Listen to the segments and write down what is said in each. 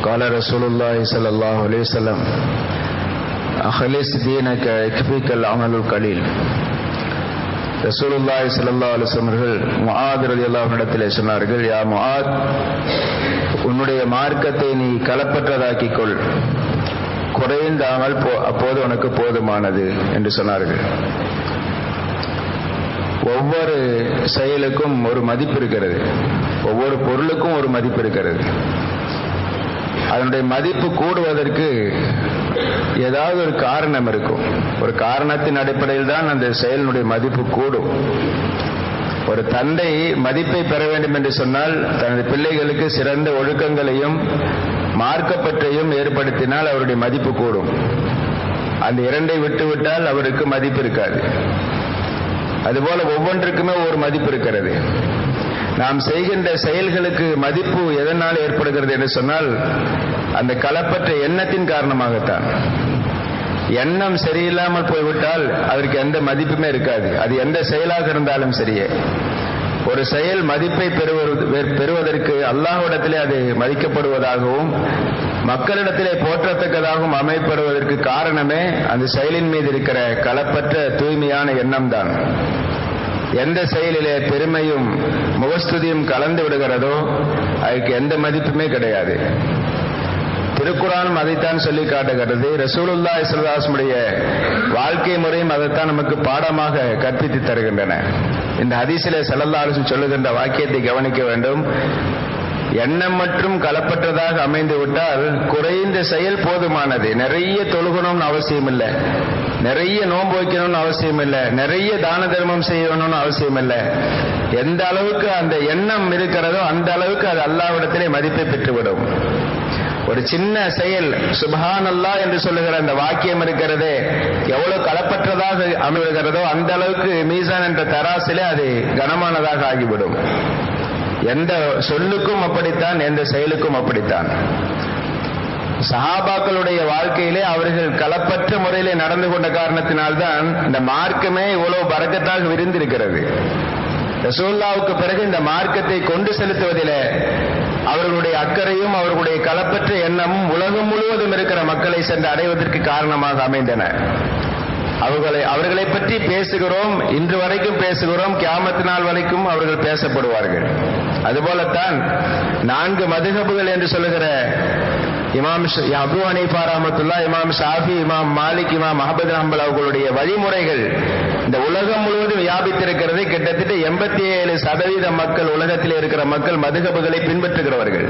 قال رسول الله صلى الله عليه وسلم أخلص دينك يكفيك العمل القليل ரசூலுல்லாஹி ஸல்லல்லாஹு அலைஹி வஸல்லம் அவர்கள் முஆத் ரலியல்லாஹு இடத்திலே சொன்னார்கள் யா முஆத் உன்னுடைய மார்க்கத்தை நீ களப்பற்றதாக்கிக் கொள் குறைந்த அமல் அப்போது உனக்கு போதுமானது என்று சொன்னார்கள் ஒவ்வொரு செயலுக்கும் ஒரு மதிப்பு இருக்கிறது ஒவ்வொரு பொருளுக்கும் ஒரு மதிப்பு இருக்கிறது அதனுடைய மதிப்பு கூடுவதற்கு ஏதாவது ஒரு காரணம் இருக்கும் ஒரு காரணத்தின் அடிப்படையில் தான் அந்த செயலினுடைய மதிப்பு கூடும் ஒரு தந்தை மதிப்பை பெற வேண்டும் என்று சொன்னால் தனது பிள்ளைகளுக்கு சிறந்த ஒழுக்கங்களையும் மார்க்கப்பற்றையும் ஏற்படுத்தினால் அவருடைய மதிப்பு கூடும் அந்த இரண்டை விட்டுவிட்டால் அவருக்கு மதிப்பு இருக்காது அதுபோல ஒவ்வொன்றுக்குமே ஒரு மதிப்பு இருக்கிறது நாம் செய்கின்ற செயல்களுக்கு மதிப்பு எதனால் ஏற்படுகிறது என்று சொன்னால் அந்த களப்பற்ற எண்ணத்தின் காரணமாகத்தான் எண்ணம் சரியில்லாமல் போய்விட்டால் அதற்கு எந்த மதிப்புமே இருக்காது அது எந்த செயலாக இருந்தாலும் சரியே ஒரு செயல் மதிப்பை பெறுவதற்கு அல்லாஹ்விடத்திலே அது மதிக்கப்படுவதாகவும் மக்களிடத்திலே போற்றத்தக்கதாகவும் அமைப்படுவதற்கு காரணமே அந்த செயலின் மீது இருக்கிற களப்பற்ற தூய்மையான எண்ணம் தான் எந்த செயலிலே பெருமையும் முகஸ்துதியும் கலந்து விடுகிறதோ அதுக்கு எந்த மதிப்புமே கிடையாது திருக்குறானும் அதைத்தான் சொல்லி காட்டுகிறது ரசூலுல்லா இஸ்லாஸ்முடைய வாழ்க்கை முறையும் அதைத்தான் நமக்கு பாடமாக கற்பித்து தருகின்றன இந்த ஹதீசிலே செல்லல்லா அரசு சொல்லுகின்ற வாக்கியத்தை கவனிக்க வேண்டும் எண்ணம் மற்றும் கலப்பற்றதாக அமைந்து விட்டால் குறைந்த செயல் போதுமானது நிறைய தொழுகணும்னு அவசியம் இல்லை நிறைய நோன்பு வைக்கணும்னு அவசியம் இல்லை நிறைய தான தர்மம் செய்யணும்னு அவசியம் இல்லை எந்த அளவுக்கு அந்த எண்ணம் இருக்கிறதோ அந்த அளவுக்கு அது அல்லாவிடத்திலே மதிப்பை பெற்றுவிடும் ஒரு சின்ன செயல் சுபஹான் அல்லா என்று சொல்லுகிற அந்த வாக்கியம் இருக்கிறதே எவ்வளவு களப்பற்றதாக அமைகிறதோ அந்த அளவுக்கு மீசான் என்ற தராசிலே அது கனமானதாக ஆகிவிடும் எந்த சொல்லுக்கும் அப்படித்தான் எந்த செயலுக்கும் அப்படித்தான் சஹாபாக்களுடைய வாழ்க்கையிலே அவர்கள் களப்பற்ற முறையிலே நடந்து கொண்ட காரணத்தினால்தான் இந்த மார்க்கமே இவ்வளவு பறக்கத்தாக விரிந்திருக்கிறது ரசூல்லாவுக்கு பிறகு இந்த மார்க்கத்தை கொண்டு செலுத்துவதிலே அவர்களுடைய அக்கறையும் அவர்களுடைய களப்பற்ற எண்ணமும் உலகம் முழுவதும் இருக்கிற மக்களை சென்று அடைவதற்கு காரணமாக அமைந்தன அவர்களை அவர்களை பற்றி பேசுகிறோம் இன்று வரைக்கும் பேசுகிறோம் கியாமத்து நாள் வரைக்கும் அவர்கள் பேசப்படுவார்கள் அதுபோலத்தான் நான்கு மதுகபுகள் என்று சொல்லுகிற இமாம் அபு ஹனீஃபா ரஹமத்துல்லா இமாம் ஷாஃபி இமாம் மாலிக் இமாம் அஹமது ஹம்பல் அவர்களுடைய வழிமுறைகள் இந்த உலகம் முழுவதும் வியாபித்திருக்கிறது கிட்டத்தட்ட எண்பத்தி ஏழு சதவீத மக்கள் உலகத்தில் இருக்கிற மக்கள் மதுகபுகளை பின்பற்றுகிறவர்கள்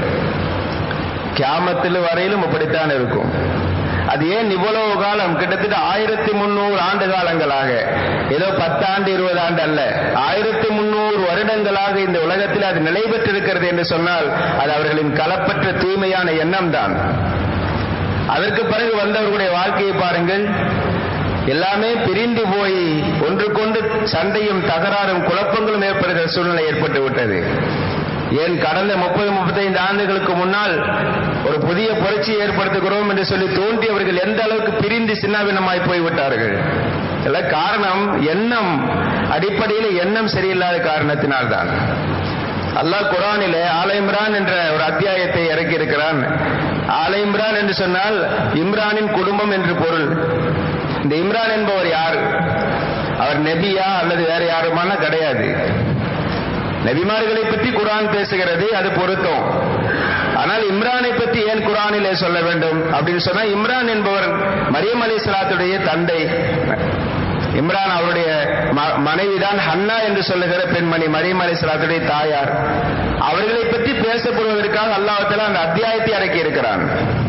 கியாமத்தில் வரையிலும் அப்படித்தான் இருக்கும் அது ஏன் இவ்வளவு காலம் கிட்டத்தட்ட ஆயிரத்தி முன்னூறு ஆண்டு காலங்களாக ஏதோ பத்தாண்டு இருபது ஆண்டு அல்ல ஆயிரத்தி முன்னூறு வருடங்களாக இந்த உலகத்தில் அது நிலை பெற்றிருக்கிறது என்று சொன்னால் அது அவர்களின் களப்பற்ற தூய்மையான எண்ணம் தான் அதற்கு பிறகு வந்தவர்களுடைய வாழ்க்கையை பாருங்கள் எல்லாமே பிரிந்து போய் ஒன்றுக்கொண்டு சண்டையும் தகராறும் குழப்பங்களும் ஏற்படுகிற சூழ்நிலை ஏற்பட்டு விட்டது ஏன் கடந்த முப்பது முப்பத்தைந்து ஆண்டுகளுக்கு முன்னால் ஒரு புதிய புரட்சியை ஏற்படுத்துகிறோம் என்று சொல்லி தோன்றியவர்கள் எந்த அளவுக்கு பிரிந்து சின்னாபின்னமாய் போய்விட்டார்கள் எல்லாம் காரணம் எண்ணம் அடிப்படையில் எண்ணம் சரியில்லாத காரணத்தினால்தான் அல்லாஹ் குரானிலே ஆல இம்ரான் என்ற ஒரு அத்தியாயத்தை இறக்கி இருக்கிறான் ஆல இம்ரான் என்று சொன்னால் இம்ரானின் குடும்பம் என்று பொருள் இந்த இம்ரான் என்பவர் யார் அவர் நெபியா அல்லது வேற யாருமான கிடையாது நபிமார்களை பற்றி குரான் பேசுகிறது அது பொருத்தம் ஆனால் இம்ரானை பற்றி ஏன் குரானிலே சொல்ல வேண்டும் அப்படின்னு சொன்னா இம்ரான் என்பவர் மரியம் அலி சலாத்துடைய தந்தை இம்ரான் அவருடைய மனைவிதான் ஹன்னா என்று சொல்லுகிற பெண்மணி மரியம் அலி சலாத்துடைய தாயார் அவர்களை பற்றி பேசப்படுவதற்காக அல்லாஹால அந்த அத்தியாயத்தை அடக்கி இருக்கிறான்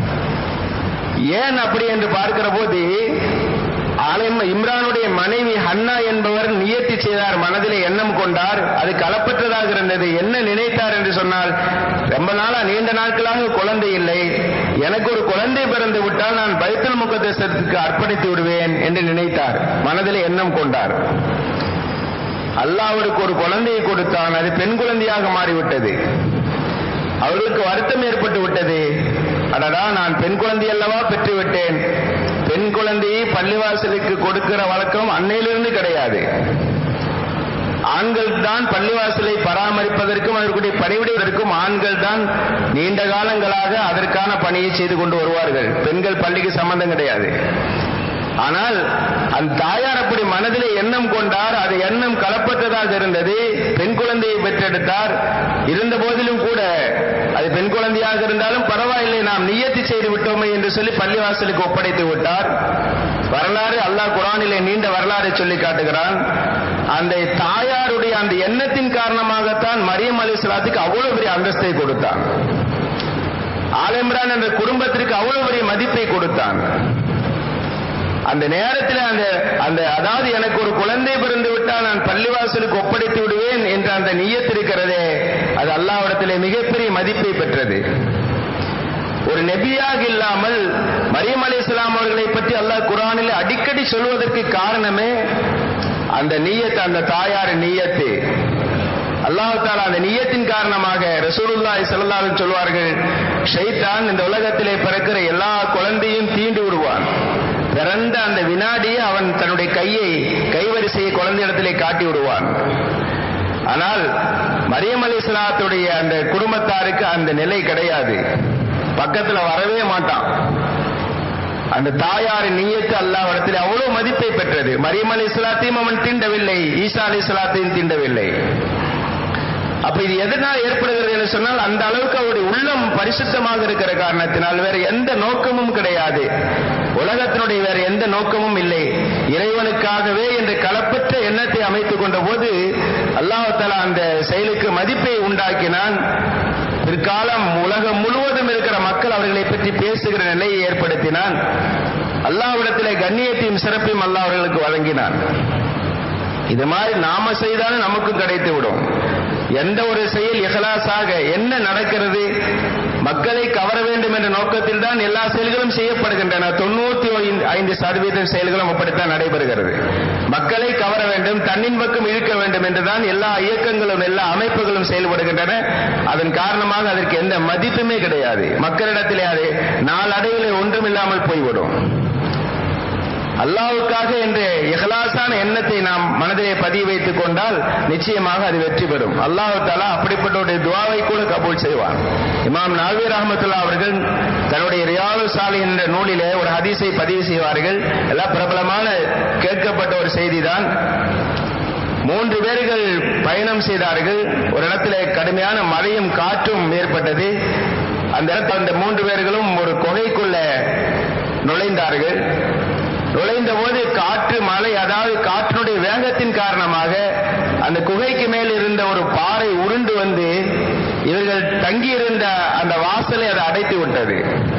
ஏன் அப்படி என்று பார்க்கிற போது இம்ரானுடைய மனைவி ஹன்னா என்பவர் நியத்தி செய்தார் மனதிலே எண்ணம் கொண்டார் அது களப்பற்றதாக இருந்தது என்ன நினைத்தார் என்று சொன்னால் ரொம்ப நாளா நீண்ட நாட்களாக குழந்தை இல்லை எனக்கு ஒரு குழந்தை பிறந்து விட்டால் நான் பைத்தல் முகதேசத்துக்கு அர்ப்பணித்து விடுவேன் என்று நினைத்தார் மனதிலே எண்ணம் கொண்டார் அல்லாஹ் அவருக்கு ஒரு குழந்தையை கொடுத்தான் அது பெண் குழந்தையாக மாறிவிட்டது அவர்களுக்கு வருத்தம் ஏற்பட்டு விட்டது அடடா நான் பெண் குழந்தை அல்லவா பெற்றுவிட்டேன் பெண் குழந்தையை பள்ளிவாசலுக்கு கொடுக்கிற வழக்கம் அன்னையிலிருந்து கிடையாது ஆண்கள் தான் பள்ளிவாசலை பராமரிப்பதற்கும் அதற்குடைய பணிவிடைவதற்கும் ஆண்கள் தான் நீண்ட காலங்களாக அதற்கான பணியை செய்து கொண்டு வருவார்கள் பெண்கள் பள்ளிக்கு சம்பந்தம் கிடையாது ஆனால் அந்த தாயார் அப்படி மனதிலே எண்ணம் கொண்டார் அது எண்ணம் கலப்பற்றதாக இருந்தது பெண் குழந்தையை பெற்றெடுத்தார் இருந்த போதிலும் கூட அது பெண் குழந்தையாக இருந்தாலும் பரவாயில்லை நாம் நியத்தி செய்து விட்டோமே என்று சொல்லி பள்ளிவாசலுக்கு ஒப்படைத்து விட்டார் வரலாறு அல்லாஹ் குரானிலே நீண்ட வரலாறை சொல்லி காட்டுகிறான் அந்த தாயாருடைய அந்த எண்ணத்தின் காரணமாகத்தான் மரியம் அலி சலாத்துக்கு அவ்வளவு பெரிய அந்தஸ்தை கொடுத்தான் ஆலம்ரான் என்ற குடும்பத்திற்கு அவ்வளவு பெரிய மதிப்பை கொடுத்தான் அந்த நேரத்தில் அந்த அந்த அதாவது எனக்கு ஒரு குழந்தை பிறந்து விட்டால் நான் பள்ளிவாசலுக்கு ஒப்படைத்து விடுவேன் என்ற அந்த நீயத் இருக்கிறதே அது அல்லாவிடத்திலே மிகப்பெரிய மதிப்பை பெற்றது ஒரு நெபியாக இல்லாமல் மரியம் அலி இஸ்லாம் அவர்களை பற்றி அல்லாஹ் குரானில் அடிக்கடி சொல்வதற்கு காரணமே அந்த நீயத்து அந்த தாயார் நீயத்து அல்லாஹு தாலா அந்த நீயத்தின் காரணமாக ரசூலுல்லாஹி ஸல்லல்லாஹு சொல்வார்கள் ஷைத்தான் இந்த உலகத்திலே பிறக்கிற எல்லா குழந்தையும் தீண்டு விடுவான் பிறந்த அந்த வினாடியே அவன் தன்னுடைய கையை கைவரிசையை குழந்தையிடத்திலே காட்டி விடுவான் ஆனால் மரியம் அலி இஸ்லாத்துடைய அந்த குடும்பத்தாருக்கு அந்த நிலை கிடையாது பக்கத்துல வரவே மாட்டான் அந்த தாயாரின் நீயத்து அல்லாஹ் இடத்துல அவ்வளவு மதிப்பை பெற்றது மரியம் அலி இஸ்லாத்தையும் அவன் தீண்டவில்லை ஈசா அலி இஸ்லாத்தையும் தீண்டவில்லை அப்ப இது எதனால் ஏற்படுகிறது என்று சொன்னால் அந்த அளவுக்கு அவருடைய உள்ளம் பரிசுத்தமாக இருக்கிற காரணத்தினால் வேற எந்த நோக்கமும் கிடையாது உலகத்தினுடைய வேற எந்த நோக்கமும் இல்லை இறைவனுக்காகவே என்று களப்பற்ற எண்ணத்தை அமைத்துக் கொண்ட போது அல்லாஹால அந்த செயலுக்கு மதிப்பை உண்டாக்கினான் பிற்காலம் உலகம் முழுவதும் இருக்கிற மக்கள் அவர்களை பற்றி பேசுகிற நிலையை ஏற்படுத்தினான் அல்லாவிடத்திலே கண்ணியத்தையும் சிறப்பையும் அல்லாஹ் அவர்களுக்கு வழங்கினான் இது மாதிரி நாம செய்தாலும் நமக்கு கிடைத்து விடும் எந்த ஒரு செயல் இகலாசாக என்ன நடக்கிறது மக்களை கவர வேண்டும் என்ற நோக்கத்தில் தான் எல்லா செயல்களும் செய்யப்படுகின்றன தொண்ணூத்தி ஐந்து சதவீதம் செயல்களும் அப்படித்தான் நடைபெறுகிறது மக்களை கவர வேண்டும் தன்னின் பக்கம் இழுக்க வேண்டும் என்றுதான் எல்லா இயக்கங்களும் எல்லா அமைப்புகளும் செயல்படுகின்றன அதன் காரணமாக அதற்கு எந்த மதிப்புமே கிடையாது மக்களிடத்திலே அது நாளடைவிலே ஒன்றுமில்லாமல் போய்விடும் அல்லாவுக்காக என்ற இகலாசான எண்ணத்தை நாம் மனதிலே பதிய வைத்துக் கொண்டால் நிச்சயமாக அது வெற்றி பெறும் அல்லாஹு தாலா அப்படிப்பட்ட ஒரு துவாவை கூட கபூல் செய்வான் இமாம் நாவீர் அஹமத்துல்லா அவர்கள் தன்னுடைய ரியாலு சாலி என்ற நூலிலே ஒரு ஹதீஸை பதிவு செய்வார்கள் எல்லாம் பிரபலமான கேட்கப்பட்ட ஒரு செய்திதான் மூன்று பேர்கள் பயணம் செய்தார்கள் ஒரு இடத்துல கடுமையான மழையும் காற்றும் ஏற்பட்டது அந்த இடத்துல அந்த மூன்று பேர்களும் ஒரு குகைக்குள்ள நுழைந்தார்கள் நுழைந்த போது காற்று மழை அதாவது காற்றினுடைய வேகத்தின் காரணமாக அந்த குகைக்கு மேல் இருந்த ஒரு பாறை உருண்டு வந்து இவர்கள் தங்கியிருந்த அந்த வாசலை அதை அடைத்து விட்டது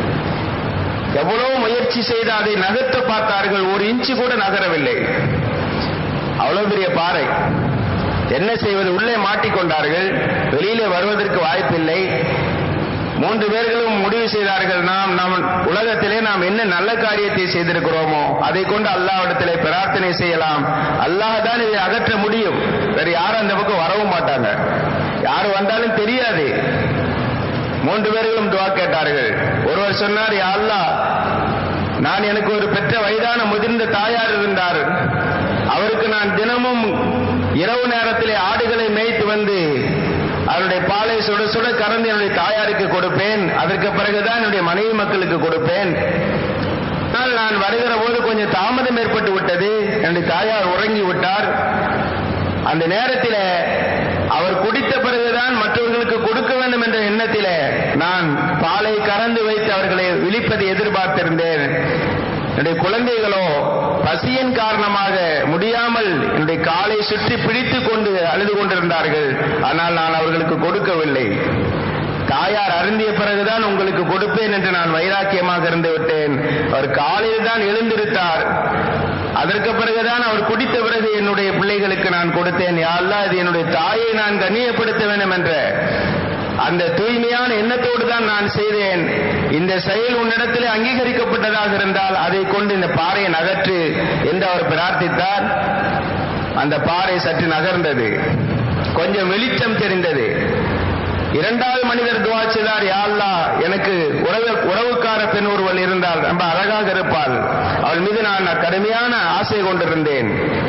எவ்வளவு முயற்சி செய்து அதை நகர்த்த பார்த்தார்கள் ஒரு இன்ச்சு கூட நகரவில்லை அவ்வளவு பெரிய பாறை என்ன செய்வது உள்ளே மாட்டிக்கொண்டார்கள் வெளியிலே வருவதற்கு வாய்ப்பில்லை மூன்று பேர்களும் முடிவு செய்தார்கள் நாம் நம் உலகத்திலே நாம் என்ன நல்ல காரியத்தை செய்திருக்கிறோமோ அதை கொண்டு அல்லாவிடத்திலே பிரார்த்தனை செய்யலாம் அல்லாஹ் தான் இதை அகற்ற முடியும் வேற யாரும் அந்த பக்கம் வரவும் மாட்டாங்க யார் வந்தாலும் தெரியாது மூன்று பேர்களும் துவா கேட்டார்கள் ஒருவர் சொன்னார் யா அல்லாஹ் நான் எனக்கு ஒரு பெற்ற வயதான முதிர்ந்த தாயார் இருந்தார் அவருக்கு நான் தினமும் இரவு நேரத்திலே ஆடுகளை மேய்த்து வந்து அவருடைய பாலை சுட சுட கறந்து என்னுடைய தாயாருக்கு கொடுப்பேன் அதற்கு பிறகுதான் என்னுடைய மனைவி மக்களுக்கு கொடுப்பேன் ஆனால் நான் வருகிற போது கொஞ்சம் தாமதம் ஏற்பட்டு விட்டது என்னுடைய தாயார் உறங்கி விட்டார் அந்த நேரத்தில் அவர் குடித்த பிறகுதான் மற்றவர்களுக்கு கொடுக்க வேண்டும் என்ற எண்ணத்தில் நான் பாலை கறந்து வைத்து அவர்களை விழிப்பதை எதிர்பார்த்திருந்தேன் என்னுடைய குழந்தைகளோ பசியின் காரணமாக முடியாமல் என்னுடைய காலை சுற்றி பிடித்துக் கொண்டு அழுது கொண்டிருந்தார்கள் ஆனால் நான் அவர்களுக்கு கொடுக்கவில்லை தாயார் அருந்திய பிறகுதான் உங்களுக்கு கொடுப்பேன் என்று நான் வைராக்கியமாக இருந்து விட்டேன் அவர் காலையில் தான் எழுந்திருத்தார் அதற்கு பிறகுதான் அவர் குடித்த பிறகு என்னுடைய பிள்ளைகளுக்கு நான் கொடுத்தேன் யாழ்லா இது என்னுடைய தாயை நான் கண்ணியப்படுத்த வேண்டும் என்ற அந்த தூய்மையான எண்ணத்தோடு தான் நான் செய்தேன் இந்த செயல் உன்னிடத்திலே அங்கீகரிக்கப்பட்டதாக இருந்தால் அதை கொண்டு இந்த பாறையை நகற்று என்று அவர் பிரார்த்தித்தார் அந்த பாறை சற்று நகர்ந்தது கொஞ்சம் வெளிச்சம் தெரிந்தது இரண்டாவது மனிதர் துவா செய்தார் யாழ்லா எனக்கு உறவு உறவுக்கார பெண் ஒருவள் இருந்தால் ரொம்ப அழகாக இருப்பாள் அவள் மீது நான் கடுமையான ஆசை கொண்டிருந்தேன்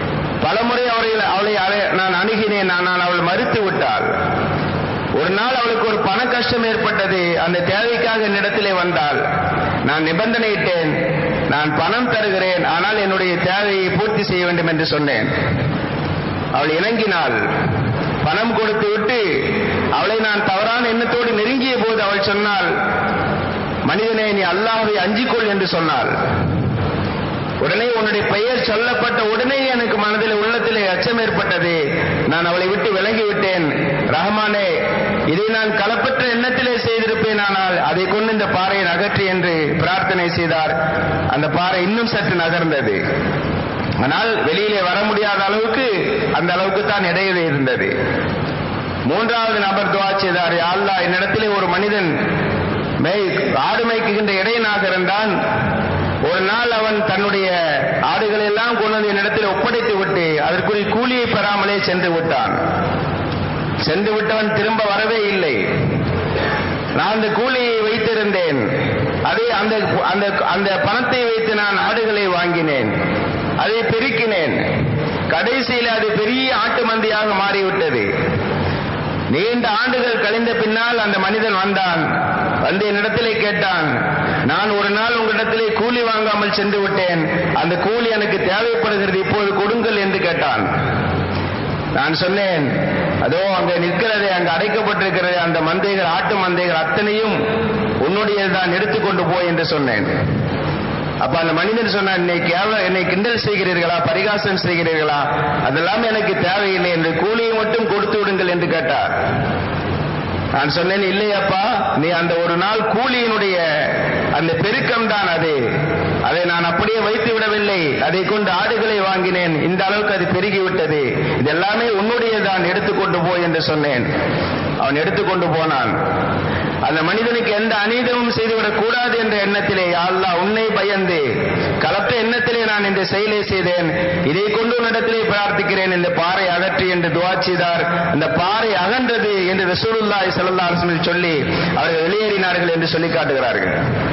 பலமுறை அவளை அவளை அழை- நான் அணுகினேன் ஆனால் அவள் மறுத்து விட்டாள் ஒரு நாள் அவளுக்கு ஒரு பண கஷ்டம் ஏற்பட்டது அந்த தேவைக்காக என்னிடத்திலே வந்தாள் நான் நிபந்தனையிட்டேன் நான் பணம் தருகிறேன் ஆனால் என்னுடைய தேவையை பூர்த்தி செய்ய வேண்டும் என்று சொன்னேன் அவள் இணங்கினாள் பணம் கொடுத்து விட்டு அவளை நான் தவறான எண்ணத்தோடு நெருங்கிய போது அவள் சொன்னாள் மனிதனே நீ அல்லாஹ்வை அஞ்சிக்கொள் என்று சொன்னாள் உடனே உன்னுடைய பெயர் சொல்லப்பட்ட உடனே எனக்கு மனதில் உள்ளத்திலே அச்சம் ஏற்பட்டது நான் அவளை விட்டு விலகி விட்டேன் ரஹ்மானே இதை நான் களப்பற்ற எண்ணத்திலே செய்திருப்பேன் ஆனால் அதை கொண்டு இந்த பாறையை நகற்றி என்று பிரார்த்தனை செய்தார் அந்த பாறை இன்னும் சற்று நகர்ந்தது ஆனால் வெளியிலே வர முடியாத அளவுக்கு அந்த அளவுக்கு தான் இடையிலே இருந்தது மூன்றாவது நபர் துவா செய்தார் "யா அல்லாஹ் என்னிடத்திலே ஒரு மனிதன் மேய் ஆடு மேய்க்குகின்ற இடையனாக இருந்தான் ஒரு நாள் அவன் தன்னுடைய ஆடுகளை எல்லாம் கொண்டு வந்து என்னிடத்தில் ஒப்படைத்து விட்டு அதற்குரிய கூலியை பெறாமலே சென்று விட்டான் சென்று விட்டவன் திரும்ப வரவே இல்லை நான் அந்த கூலியை வைத்திருந்தேன் அதை அந்த அந்த அந்த பணத்தை வைத்து நான் ஆடுகளை வாங்கினேன் அதை பெருக்கினேன் கடைசியில் அது பெரிய ஆட்டு மந்தியாக மாறிவிட்டது நீண்ட ஆண்டுகள் கழிந்த பின்னால் அந்த மனிதன் வந்தான் வந்து என்னிடத்திலே கேட்டான் நான் ஒரு நாள் உங்களிடத்திலே கூலி வாங்காமல் சென்று விட்டேன் அந்த கூலி எனக்கு தேவைப்படுகிறது இப்போது கொடுங்கள் என்று கேட்டான் நான் சொன்னேன் அதோ அங்க நிற்கிறதே அங்க அடைக்கப்பட்டிருக்கிறது அந்த மந்தைகள் ஆட்டு மந்தைகள் அத்தனையும் உன்னுடையதுதான் எடுத்துக்கொண்டு போய் என்று சொன்னேன் அப்ப அந்த மனிதன் சொன்னான் என்னை கேவல என்னை கிண்டல் செய்கிறீர்களா பரிகாசம் செய்கிறீர்களா அதெல்லாம் எனக்கு தேவையில்லை என்று கூலியை மட்டும் கொடுத்து விடுங்கள் என்று கேட்டார் நான் சொன்னேன் இல்லையப்பா நீ அந்த ஒரு நாள் கூலியினுடைய அந்த பெருக்கம் தான் அது அதை நான் அப்படியே வைத்து விடவில்லை அதை கொண்டு ஆடுகளை வாங்கினேன் இந்த அளவுக்கு அது பெருகிவிட்டது இது எல்லாமே உன்னுடையதான் எடுத்துக்கொண்டு போய் என்று சொன்னேன் அவன் எடுத்துக்கொண்டு போனான் அந்த மனிதனுக்கு எந்த அநீதமும் செய்துவிடக் கூடாது என்ற எண்ணத்திலே "யா அல்லாஹ் உன்னை பயந்து கலத்த எண்ணத்திலே நான் இந்த செயலை செய்தேன் இதை கொண்டு உன்னிடத்திலே பிரார்த்திக்கிறேன் இந்த பாறை அகற்றி என்று துவா செய்தார் இந்த பாறை அகன்றது என்று ரசூலுல்லாஹி ஸல்லல்லாஹு அலைஹி வஸல்லம் சொல்லி அவர்கள் வெளியேறினார்கள் என்று சொல்லி காட்டுகிறார்கள்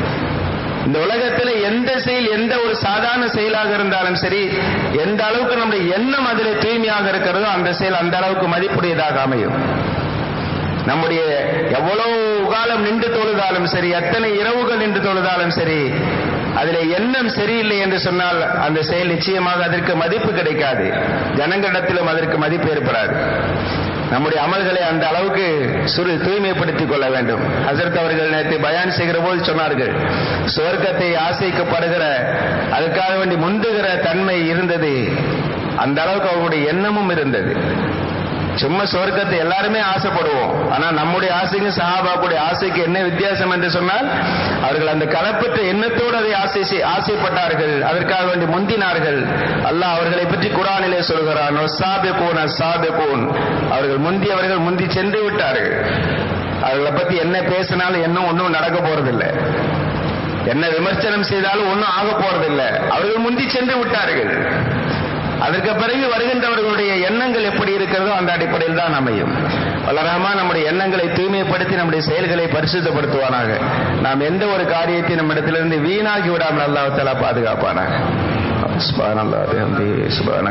இந்த உலகத்தில் எந்த செயல் எந்த ஒரு சாதாரண செயலாக இருந்தாலும் சரி எந்த அளவுக்கு நம்முடைய எண்ணம் அதில் தூய்மையாக இருக்கிறதோ அந்த செயல் அந்த அளவுக்கு மதிப்புடையதாக அமையும் நம்முடைய எவ்வளவு காலம் நின்று தொழுதாலும் சரி எத்தனை இரவுகள் நின்று தொழுதாலும் சரி அதில் எண்ணம் சரியில்லை என்று சொன்னால் அந்த செயல் நிச்சயமாக அதற்கு மதிப்பு கிடைக்காது ஜனங்களிடத்திலும் அதற்கு மதிப்பு ஏற்படாது நம்முடைய அமல்களை அந்த அளவுக்கு சுரு தூய்மைப்படுத்திக் கொள்ள வேண்டும் ஹசரத் அவர்கள் நேற்று பயான் செய்கிற போது சொன்னார்கள் சுவர்க்கத்தை ஆசைக்கப்படுகிற அதுக்காக வேண்டி முந்துகிற தன்மை இருந்தது அந்த அளவுக்கு அவர்களுடைய எண்ணமும் இருந்தது சும்மா சொர்க்கத்தை எல்லாருமே ஆசைப்படுவோம் ஆனா நம்முடைய ஆசைக்கும் சஹாபாக்குடைய ஆசைக்கு என்ன வித்தியாசம் என்று சொன்னால் அவர்கள் அந்த கலப்பற்ற எண்ணத்தோடு அதை ஆசை செய்- ஆசைப்பட்டார்கள் அதற்காக வேண்டி முந்தினார்கள் அல்லாஹ் அவர்களை பற்றி குரானிலே சொல்கிறான் "வஸ்ஸாபிகூன ஸாபிகூன்." அவர்கள் முந்தியவர்கள் முந்தி சென்று விட்டார்கள் அவர்களை பத்தி என்ன பேசினாலும் என்ன ஒன்றும் நடக்க போறதில்லை என்ன விமர்சனம் செய்தாலும் ஒன்றும் ஆக போறதில்லை அவர்கள் முந்தி சென்று விட்டார்கள் அதற்கு பிறகு வருகின்றவர்களுடைய எண்ணங்கள் எப்படி இருக்கிறதோ அந்த அடிப்படையில் தான் அமையும் வல்லரகமா நம்முடைய எண்ணங்களை தூய்மைப்படுத்தி நம்முடைய செயல்களை பரிசுத்தப்படுத்துவானாக நாம் எந்த ஒரு காரியத்தை நம்மிடத்திலிருந்து வீணாகி விடாமல் அல்லாஹ் தஆலா பாதுகாப்பானாக சுப்ஹானல்லாஹ் பிஹம்திஹி சுப்ஹான